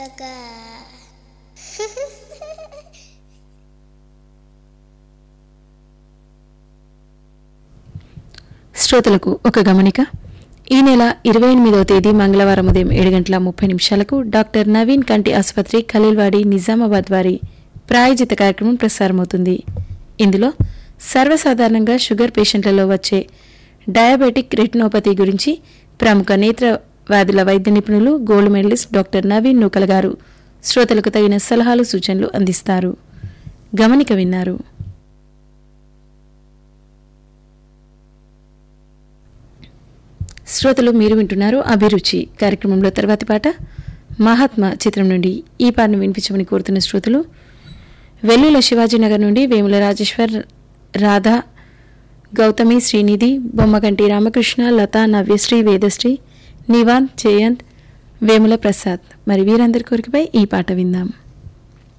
శ్రోతలకు ఒక గమనిక ఈ నెల ఇరవై ఎనిమిదవ తేదీ మంగళవారం ఉదయం ఏడు గంటల ముప్పై నిమిషాలకు డాక్టర్ నవీన్ కంటి ఆసుపత్రి ఖలీల్వాడి నిజామాబాద్ వారి ప్రాయోజిత కార్యక్రమం ప్రసారమవుతుంది ఇందులో సర్వసాధారణంగా షుగర్ పేషెంట్లలో వచ్చే డయాబెటిక్ రెటినోపతి గురించి ప్రముఖ నేత్ర వ్యాధుల వైద్య నిపుణులు gold medallist doctor Naveen Nukala garu శ్రోతలకు తగిన సలహాలు సూచనలు అందిస్తారు గమనిక విన్నారు శ్రోతలు మీరు వింటున్నారు అభిరుచి కార్యక్రమంలో తర్వాతి పాట మహాత్మా చిత్రం నుండి ఈ పాటను వినిపించమని కోరుతున్న శ్రోతలు వెల్లుల శివాజీనగర్ నుండి వేముల రాజేశ్వర్ రాధా గౌతమి శ్రీనిధి బొమ్మగంటి రామకృష్ణ లత నవ్యశ్రీ వేదశ్రీ నివాన్ జయంత్ వేముల ప్రసాద్ మరి వీరందరి కోరికపై ఈ పాట విందాం